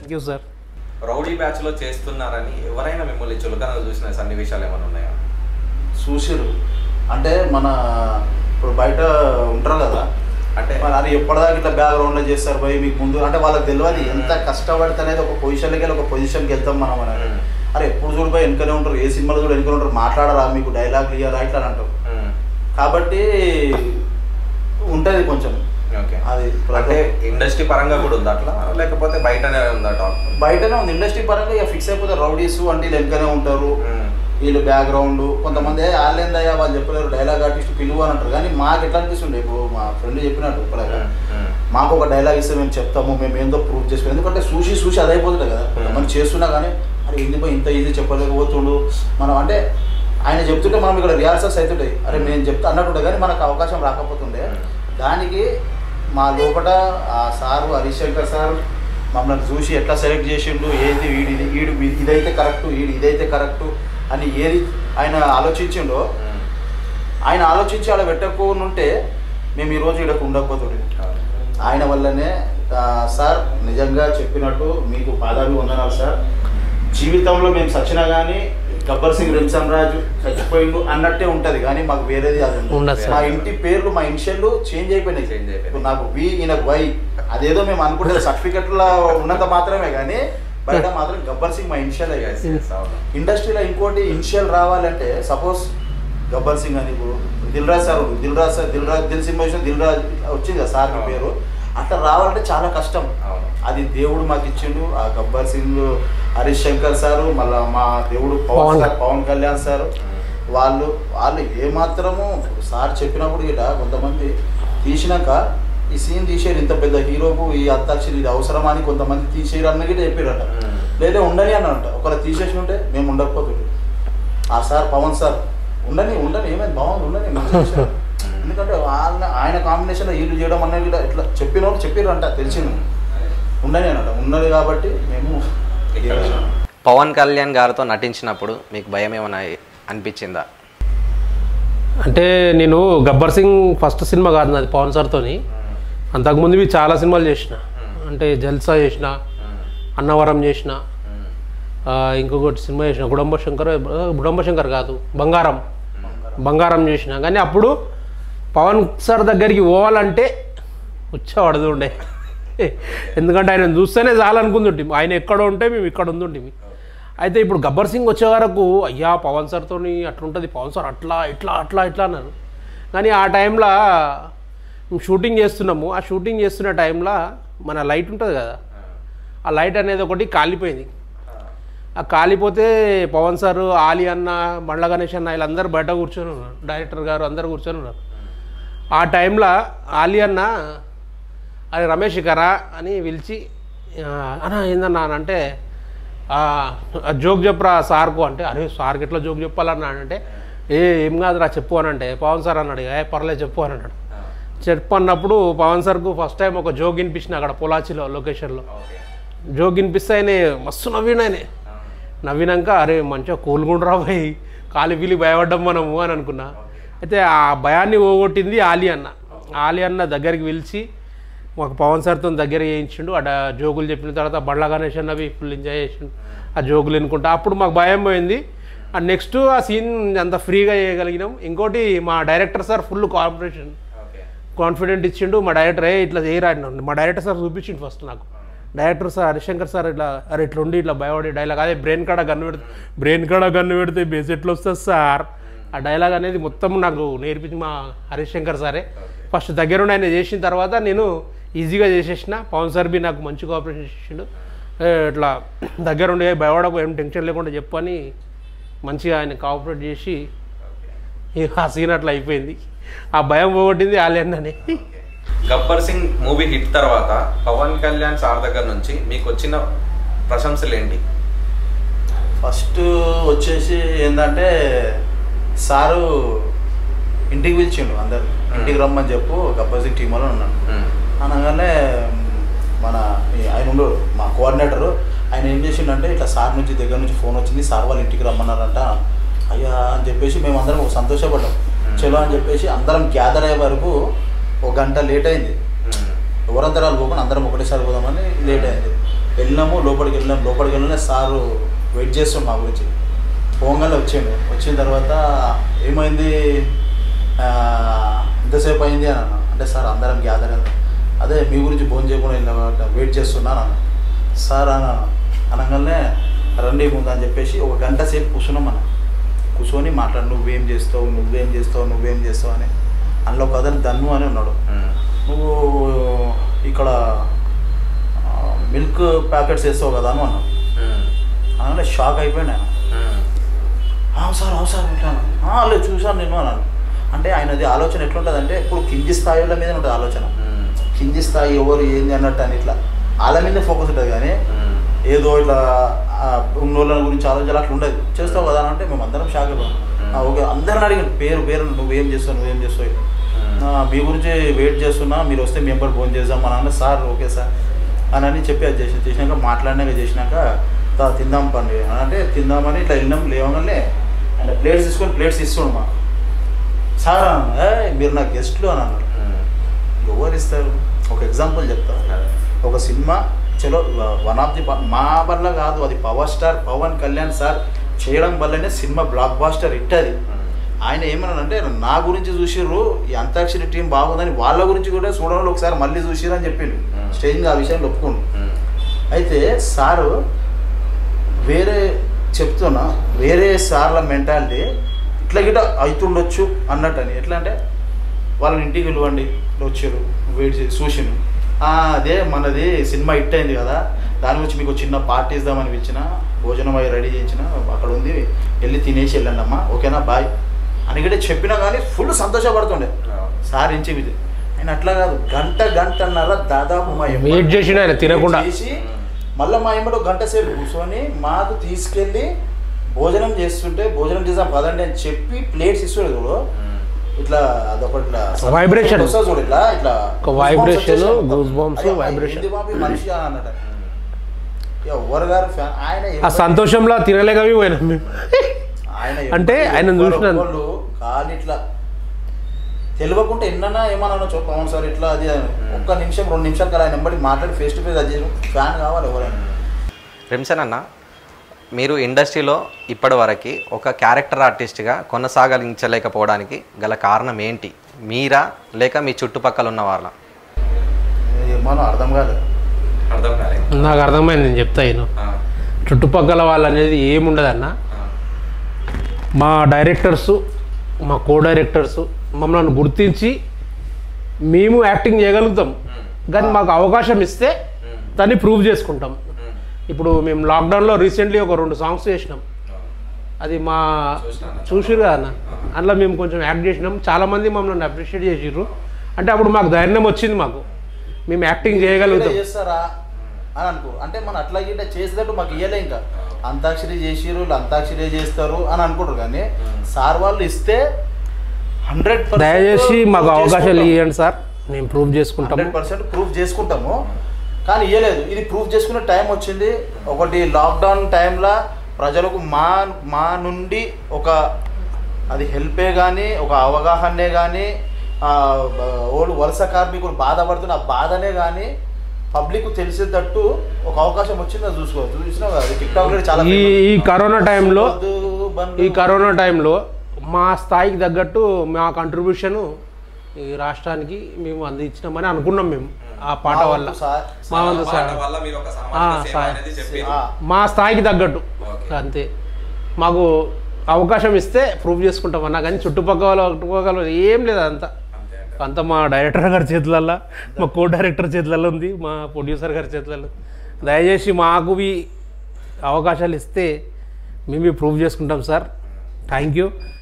Thank you sir rowdy batch లో చేస్తున్నారని ఎవరైనా మిమ్మల్ని చులకనగా చూసిన సన్నివేశాలు ఏమైనా ఉన్నాయా చూసిరు అంటే మన ఇప్పుడు బయట ఉంటారు కదా అంటే మరి అది ఎప్పటిదాకా ఇట్లా బ్యాక్గ్రౌండ్లో చేస్తారు పోయి మీకు ముందు అంటే వాళ్ళకి తెలియదు ఎంత కష్టపడితే అనేది ఒక పొజిషన్కి వెళ్ళి ఒక పొజిషన్కి వెళ్తాం మనం అని మ్మ్. అరే ఎప్పుడు చూడు పోయి వెనుకనే ఉంటారు ఏ సినిమాలో కూడా వెనుకనే ఉంటారు మాట్లాడరా మీకు డైలాగ్ ఇయ్యాలా ఇట్లా అని అంటారు మ్మ్. కాబట్టి ఉంటుంది కొంచెం ఓకే అది అంటే ఇండస్ట్రీ పరంగా కూడా ఉంది అట్లా లేకపోతే బయటనే ఉందా టాక్ బయటనే ఉంది ఇండస్ట్రీ పరంగా ఇక ఫిక్స్ అయిపోతారు రౌడీస్ అంటే వీళ్ళు వెనుకనే ఉంటారు వీళ్ళు బ్యాక్గ్రౌండ్ కొంతమంది వాళ్ళేందయ్యా వాళ్ళు చెప్పలేరు డైలాగ్ ఆర్టిస్ట్ పిలువు అని అంటారు కానీ మాకు ఎట్లా అనిపిస్తుండే ఇప్పుడు మా ఫ్రెండ్ చెప్పినట్టు ఇప్పటిగా మాకు ఒక డైలాగ్ ఇస్తే మేము చెప్తాము మేము ఏందో ప్రూవ్ చేసుకుని ఎందుకంటే చూసి చూసి అది అయిపోతుంది కదా మనం చేస్తున్నా కానీ అరే ఎందుకు ఇంత ఈజీ చెప్పలేకపోతుండు మనం అంటే ఆయన చెప్తుంటే మనం ఇక్కడ రిహార్సల్స్ అవుతుంటాయి అరే నేను చెప్తా అన్నట్టుండే కానీ మనకు అవకాశం రాకపోతుండే దానికి మా లోపల ఆ సారు హరిశంకర్ సార్ మమ్మల్ని చూసి ఎట్లా సెలెక్ట్ చేసిండు ఏది వీడి ఇది వీడు ఇదైతే కరెక్ట్ వీడు ఇదైతే కరెక్ట్ అని ఏది ఆయన ఆలోచించిండో ఆయన ఆలోచించి అలా పెట్టకపోను ఉంటే మేము ఈరోజు ఇక్కడ ఉండకపోతుండే ఆయన వల్లనే ఆ, సార్ నిజంగా చెప్పినట్టు మీకు పాదాభి వందనాలు సార్ జీవితంలో మేము సచ్చినా కానీ గబ్బర్ సింగ్ రిమ్సన్ రాజు చచ్చిపోయిండు అన్నట్టే ఉంటది కానీ మాకు వేరేది అది ఉండదు. ఉండదు సార్. మా ఇంటి పేర్లు మా ఇనిషియల్ చేంజ్ అయిపోయినాయి Change అయిపోయినాయి. ఇప్పుడు నాకు వి ఈయనకు వై అదేదో మేము అనుకుంటే సర్టిఫికెట్లో ఉన్నంత మాత్రమే కానీ బయట మాత్రం గబ్బర్ సింగ్ మా ఇనిషియల్ అయ్యాయి ఇండస్ట్రీలో ఇంకోటి ఇనిషియల్ రావాలంటే సపోజ్ గబ్బర్ సింగ్ అని ఇప్పుడు దిల్ రాజ్ సార్ ఉంది. దిల్ రాజ్ సార్ దిల్ రాజ్ దిల్ సింగ్ వచ్చిన దిల్ రాజ్ వచ్చింది కదా సార్ అవును. పేరు అట్లా రావాలంటే చాలా కష్టం అవును. అది దేవుడు మాకు ఇచ్చిండు ఆ గబ్బర్ సింగ్ హరీష్ శంకర్ సారు మళ్ళా మా దేవుడు పవన్ పవన్. సార్ పవన్ కళ్యాణ్ సార్ వాళ్ళు వాళ్ళు ఏమాత్రము ఇప్పుడు సార్ చెప్పినప్పుడు గిట కొంతమంది తీసినాక ఈ సీన్ తీసేరు ఇంత పెద్ద హీరోకు ఈ అత్తాక్షరి ఇది అవసరమా అని కొంతమంది తీసేయరు అన్న గిట చెప్పారట మ్మ్. లేదా ఉండని అన్నారంట ఒకవేళ తీసేసి ఉంటే మేము ఉండకపోతుండే ఆ సార్ పవన్ సార్ ఉండని ఉండని ఏమైంది బాగుంది ఉండని మేము చేసాం. ఎందుకంటే వాళ్ళ ఆయన కాంబినేషన్లో వీళ్ళు చేయడం అనేది కూడా ఇట్లా చెప్పిన వాళ్ళు చెప్పారంట తెలిసింది ఉండని అన్నట ఉన్నది కాబట్టి మేము ఇక్కడ ఉన్నాం. పవన్ కళ్యాణ్ గారితో నటించినప్పుడు మీకు భయం ఏమైనా అనిపించిందా అంటే నేను గబ్బర్ సింగ్ ఫస్ట్ సినిమా కాదు నాది పవన్ సార్తోని అంతకుముందువి చాలా సినిమాలు చేసిన అంటే జల్సా చేసిన అన్నవరం చేసిన ఆ, ఇంకొకటి సినిమా చేసిన గుడంబ శంకర్ ఆ, గుడంబ శంకర్ కాదు బంగారం బంగారం చేసిన కానీ అప్పుడు పవన్ సార్ దగ్గరికి పోవాలంటే వచ్చేవాడదు ఉండే ఎందుకంటే ఆయన చూస్తేనే చాలనుకుంటుంటే ఆయన ఎక్కడ ఉంటే మేము ఇక్కడ ఉంటుంటిమి అయితే ఇప్పుడు గబ్బర్ సింగ్ వచ్చే వరకు అయ్యా పవన్ సార్తో అట్లుంటుంది పవన్ సార్ అట్లా ఇట్లా అట్లా ఇట్లా అన్నారు కానీ ఆ టైంలో మేము షూటింగ్ చేస్తున్నాము ఆ షూటింగ్ చేస్తున్న టైంలో మన లైట్ ఉంటుంది కదా ఆ లైట్ అనేది ఒకటి కాలిపోయింది ఆ కాలిపోతే పవన్ సార్ ఆలి అన్న బండ్ల గణేష్ అన్న వీళ్ళందరూ బయట కూర్చొని ఉన్నారు డైరెక్టర్ గారు అందరు కూర్చొని ఉన్నారు ఆ టైంలో ఆలి అన్న అది రమేష్ కరా అని పిలిచి "ఆ, అన్న ఏందన్నా అని అంటే "ఆ, ఆ జోక్ చెప్పరా సార్కు అంటే అరే సార్కి ఎట్లా జోక్ చెప్పాలన్నా అంటే ఏ ఏం కాదురా చెప్పు అని అంటే పవన్ సార్ అన్నాడు ఏ పర్లేదు చెప్పు అని అన్నాడు చెప్పు అన్నప్పుడు పవన్ సార్కు ఫస్ట్ టైం ఒక జోక్ వినిపించిన అక్కడ పొలాచిలో లొకేషన్లో ఓకే జోక్ వినిపిస్తే ఆయన మస్తు నవ్విన ఆయన నవ్వినాక అరే మంచిగా కూలుకుంటురా పోయి కాలి పీలి భయపడ్డాం మనము అని అనుకున్నా అయితే ఆ భయాన్ని పోగొట్టింది ఆలి అన్న ఆలి అన్న దగ్గరికి పిలిచి మాకు పవన్ సార్తో దగ్గర చేయించిండు అక్కడ జోకులు చెప్పిన తర్వాత బండ్ల గణేష్ అన్నవి ఫుల్ ఎంజాయ్ చేసిండు ఆ జోకులు వినుకుంటా అప్పుడు మాకు భయం పోయింది అండ్ నెక్స్ట్ ఆ సీన్ అంత ఫ్రీగా చేయగలిగినాం ఇంకోటి మా director sir full cooperation okay confident ఇచ్చిండు మా డైరెక్టర్ ఏ ఇట్లా చేయరా అన్నాడు మా డైరెక్టర్ సార్ చూపించిండు ఫస్ట్ నాకు డైరెక్టర్ సార్ హరిశంకర్ సార్ ఇట్లా అరే ఇట్లా ఉండి ఇట్లా భయపడి డైలాగ్ అదే బ్రెయిన్ కాడ గన్ను పెడితే బ్రెయిన్ కాడ గన్ను పెడితే బేస్ ఎట్లా వస్తుంది సార్ ఆ డైలాగ్ అనేది మొత్తం నాకు నేర్పించి మా హరిశంకర్ సారే ఫస్ట్ దగ్గరుండి ఆయన చేసిన తర్వాత నేను ఈజీగా చేసేసిన పవన్ సార్ బి నాకు మంచి కోఆపరేషన్ చేసిండు ఏ, ఇట్లా దగ్గరుండి "ఏ, భయపడకు ఏం టెన్షన్ లేకుండా చెప్పు అని మంచిగా ఆయన కోఆపరేట్ చేసి ఇక ఆ సీన్ అట్లా అయిపోయింది ఆ భయం పోగొట్టింది ఆలయన్నని గబ్బర్ సింగ్ మూవీ హిట్ తర్వాత పవన్ కళ్యాణ్ సార్ దగ్గర నుంచి మీకు వచ్చిన ప్రశంసలు ఏంటి ఫస్ట్ వచ్చేసి ఏంటంటే సారు ఇంటికి పిలిచిండు అందరు ఇంటికి రమ్మని చెప్పు గబ్బర్ సింగ్ టీంలో ఉన్నాను మ్మ్. అనగానే మన ఈ ఆయన ఉండు మా కోఆర్డినేటర్ ఆయన ఏం చేసిండంటే ఇట్లా సార్ నుంచి దగ్గర నుంచి ఫోన్ వచ్చింది సార్ వాళ్ళ ఇంటికి రమ్మన్నారంట అయ్యా అని చెప్పేసి మేము అందరం ఒక సంతోషపడ్డాం చలో అని చెప్పేసి అందరం గ్యాదర్ అయ్యే వరకు ఒక గంట లేట్ అయింది మ్మ్. ఎవరంతరాలు పోకుండా అందరం ఒకటేసారి పోదామని లేట్ అయింది వెళ్ళినాము లోపలికి వెళ్ళినాం లోపలికి వెళ్ళిన సారు వెయిట్ చేస్తాం మా గురించి పోగానే వచ్చిండు వచ్చిన తర్వాత ఏమైంది ఆ, ఎంతసేపు అయింది అని అన్నా అంటే సార్ అందరం గ్యాదర్ అదే మీ గురించి ఫోన్ చేయకుండా వెళ్ళిన వెయిట్ చేస్తున్నాను అన్న సార్ అన్న అనగానే రండి ముందు అని చెప్పేసి ఒక గంట సేపు కూర్చున్నాం మనం కూర్చొని మాట్లాడు నువ్వేం చేస్తావు నువ్వేం చేస్తావు నువ్వేం చేస్తావు అని అందులో ఒక అతను దన్ను అని ఉన్నాడు ఉమ్, నువ్వు ఇక్కడ ఆ, మిల్క్ ప్యాకెట్స్ వేస్తావు కదా అని అన్నాడు ఉమ్, అనగానే షాక్ అయిపోయాను ఆయన ఉమ్, "ఆ, సార్ అవును సార్ ఉంటాను లేదు చూశాను నేను అన్నాను అంటే ఆయనది ఆలోచన ఎట్లుంటుంది అంటే ఇప్పుడు కింది స్థాయిల మీద ఉంటుంది ఆలోచన ఉమ్, కింది స్థాయి ఎవరు ఏంది అన్నట్టు అని ఇట్లా వాళ్ళ మీదే ఫోకస్ ఉంటుంది కానీ ఉమ్, ఏదో ఇట్లా ఆ, ఉన్నోళ్ళ గురించి ఆలోచన అట్లా ఉండదు చేస్తావు కదా అని అంటే మేము అందరం షాక్ అయిపోయాం "ఆ, ఓకే అందరిని అడిగాను పేరు పేరు నువ్వేం చేస్తావు నువ్వేం చేస్తావు ఉమ్, "ఆ, మీ గురించి వెయిట్ చేస్తున్నా మీరు వస్తే మేము కూడా ఫోన్ చేద్దాం అని అన్న సార్ ఓకే సార్ అని అని చెప్పి అది చేసి చేసినాక మాట్లాడినాక చేసినాక "దా, తిందాం పండి అని అంటే తిందామని ఇట్లా వెళ్ళినాం లేవగానే అంటే ప్లేట్స్ తీసుకొని ప్లేట్స్ ఇస్తుండు మా సార్ అన్నాను "ఏ, మీరు నా గెస్ట్లు అని అన్నారు ఉమ్, ఎవరు ఇస్తారు ఒక ఎగ్జాంపుల్ చెప్తా అదే. ఒక సినిమా చలో వన్ ఆఫ్ ది మా వల్ల కాదు అది power star Pawan Kalyan sir చేయడం వల్లనే సినిమా బ్లాక్ బాస్టర్ హిట్ అది ఉమ్, ఆయన ఏమన్నాడంటే నా గురించి చూసిర్రు ఈ అంతాక్షరి టీం బాగుందని వాళ్ళ గురించి కూడా చూడడంలో ఒకసారి మళ్ళీ చూసిర్రు అని చెప్పిండు Hmm. స్టేజ్ మీద ఆ విషయాన్ని ఒప్పుకోండి ఉమ్, అయితే సారు వేరే చెప్తున్నా వేరే సార్ల మెంటాలిటీ ఇట్లా గిట్ట అవుతుండొచ్చు అన్నట్టు అని ఎట్లా అంటే వాళ్ళని ఇంటికి పిలవండి వచ్చారు వెయిట్ చేసి చూసిను "ఆ, అదే మనది సినిమా హిట్ అయింది కదా దాని గురించి మీకు చిన్న పార్టీ ఇద్దామని ఇచ్చిన భోజనం అవి రెడీ చేయించిన అక్కడ ఉంది వెళ్ళి తినేసి వెళ్ళండి అమ్మా ఓకేనా బాయ్ అని కూడా చెప్పినా కానీ ఫుల్ సంతోషపడుతుండే సార్ ఇంచి ఇది ఆయన అట్లా కాదు గంట గంటన్నర దాదాపు మా ఎమ్మడి వెయిట్ చేసిన ఆయన తినకుండా. చేసి మళ్ళీ మా ఎమ్మడు గంట సేపు కూర్చొని మాకు తీసుకెళ్ళి భోజనం చేస్తుంటే భోజనం చేసాం పదండి అని చెప్పి ప్లేట్స్ ఇస్తుండే చూడు ఉమ్, ఇట్లా అదొకటి ఇట్లా Vibration. వస్తుంది చూడు ఇట్లా ఇట్లా ఒక vibration, goosebumps వచ్చేసాయి మొత్తం. goosebumps, అయ్యో, vibration. ఏంది బాబు ఈ మనిషి అని అన్నట్టు ఎవరు గారు ఫ్యాన్ ఆయన ఆ ఎవరు- సంతోషంలో తినలేకవి పోయినాం మేము ఆయన అంటే ఎవ్వరు- ఆయనను ఎవ్వరు చూసినాను. ఒక్కళ్ళు కాలు ఇట్లా తెలియకుండా ఎన్నన్నా ఏమన్నా అనొచ్చు పవన్ సార్ ఇట్లా అది అని. ఒక్క నిమిషం రెండు నిమిషాలు కదా ఆయన వెంబడి మాట్లాడి ఫేస్ టు ఫేస్ అది చేసి ఫ్యాన్ కావాలి ఎవరైనా రిమ్సన్ అన్న మీరు ఇండస్ట్రీలో ఇప్పటి వరకు ఒక క్యారెక్టర్ ఆర్టిస్ట్గా కొనసాగించలేకపోవడానికి గల కారణం ఏంటి మీరా లేక మీ చుట్టుపక్కల ఉన్న వాళ్ళ ఏమో అర్థం కాలేదు అర్థం కాలేదు నాకు అర్థమైంది నేను చెప్తా నేను ఆ, చుట్టుపక్కల వాళ్ళు అనేది ఏముండదన్న ఆ, మా డైరెక్టర్సు మా కో డైరెక్టర్సు మమ్మల్ని గుర్తించి మేము యాక్టింగ్ చేయగలుగుతాం కానీ మాకు అవకాశం ఇస్తే ఉమ్, దాన్ని ప్రూవ్ చేసుకుంటాం ఉమ్, ఇప్పుడు మేము లాక్డౌన్లో రీసెంట్లీ ఒక రెండు సాంగ్స్ చేసినాం అది మా చూసినాను. చూసిరు కదా అన్న అందులో మేము కొంచెం యాక్ట్ చేసినాం చాలామంది మమ్మల్ని అప్రిషియేట్ చేసిర్రు అంటే అప్పుడు మాకు ధైర్యం వచ్చింది మాకు మేము యాక్టింగ్ చేయగలుగుతాం ఇలా చేస్తారా అని అనుకో అంటే మనం అట్లా గిట్ట చేసేటట్టు మాకు ఇయ్యలే ఇంకా అంతాక్షరి చేసిర్రు వీళ్ళు అంతాక్షరి చేస్తారు అని అనుకుంటారు కానీ సార్ వాళ్ళు ఇస్తే హండ్రెడ్ దయచేసి మాకు అవకాశాలు ఇవ్వండి సార్ మేము ప్రూవ్ చేసుకుంటాము హండ్రెడ్ పర్సెంట్ ప్రూఫ్ చేసుకుంటాము కానీ ఇవ్వలేదు ఇది ప్రూఫ్ చేసుకునే టైం వచ్చింది ఒకటి లాక్డౌన్ టైంలో ప్రజలకు మా మా నుండి ఒక అది హెల్పే కానీ ఒక అవగాహనే కానీ ఓల్డ్ వలస కార్మికులు బాధపడుతున్న ఆ బాధనే కానీ పబ్లిక్ తెలిసేటట్టు ఒక అవకాశం వచ్చిందో చూసుకో చూసినావు కదా టిక్ టాక్ చాలా ఈ ఈ కరోనా టైంలో వద్దు బండ్లు. ఈ కరోనా టైంలో మా స్థాయికి తగ్గట్టు మా కంట్రిబ్యూషన్ ఈ రాష్ట్రానికి మేము అందించినామని అనుకున్నాం మేము ఆ పాట మా వల్ల వంతు సార్. మా వంతు పాట సార్ వల్ల మీరు ఒక ఆ, సామాజిక సేవ సార్. అనేది చెప్పి ఆ, మా స్థాయికి తగ్గట్టు ఓకే. అంతే మాకు అవకాశం ఇస్తే ప్రూవ్ చేసుకుంటాం అన్నా కానీ చుట్టుపక్కల వాళ్ళ- చుట్టుపక్కల వాళ్ళు ఏం లేదు అంతా అంతే అంతే అంతా మా డైరెక్టర్ గారి చేతులల్లో మా కో డైరెక్టర్ చేతులలో ఉంది మా ప్రొడ్యూసర్ గారి చేతులలో దయచేసి మాకు ఈ అవకాశాలు ఇస్తే మేము ప్రూవ్ చేసుకుంటాం సార్ థ్యాంక్ యూ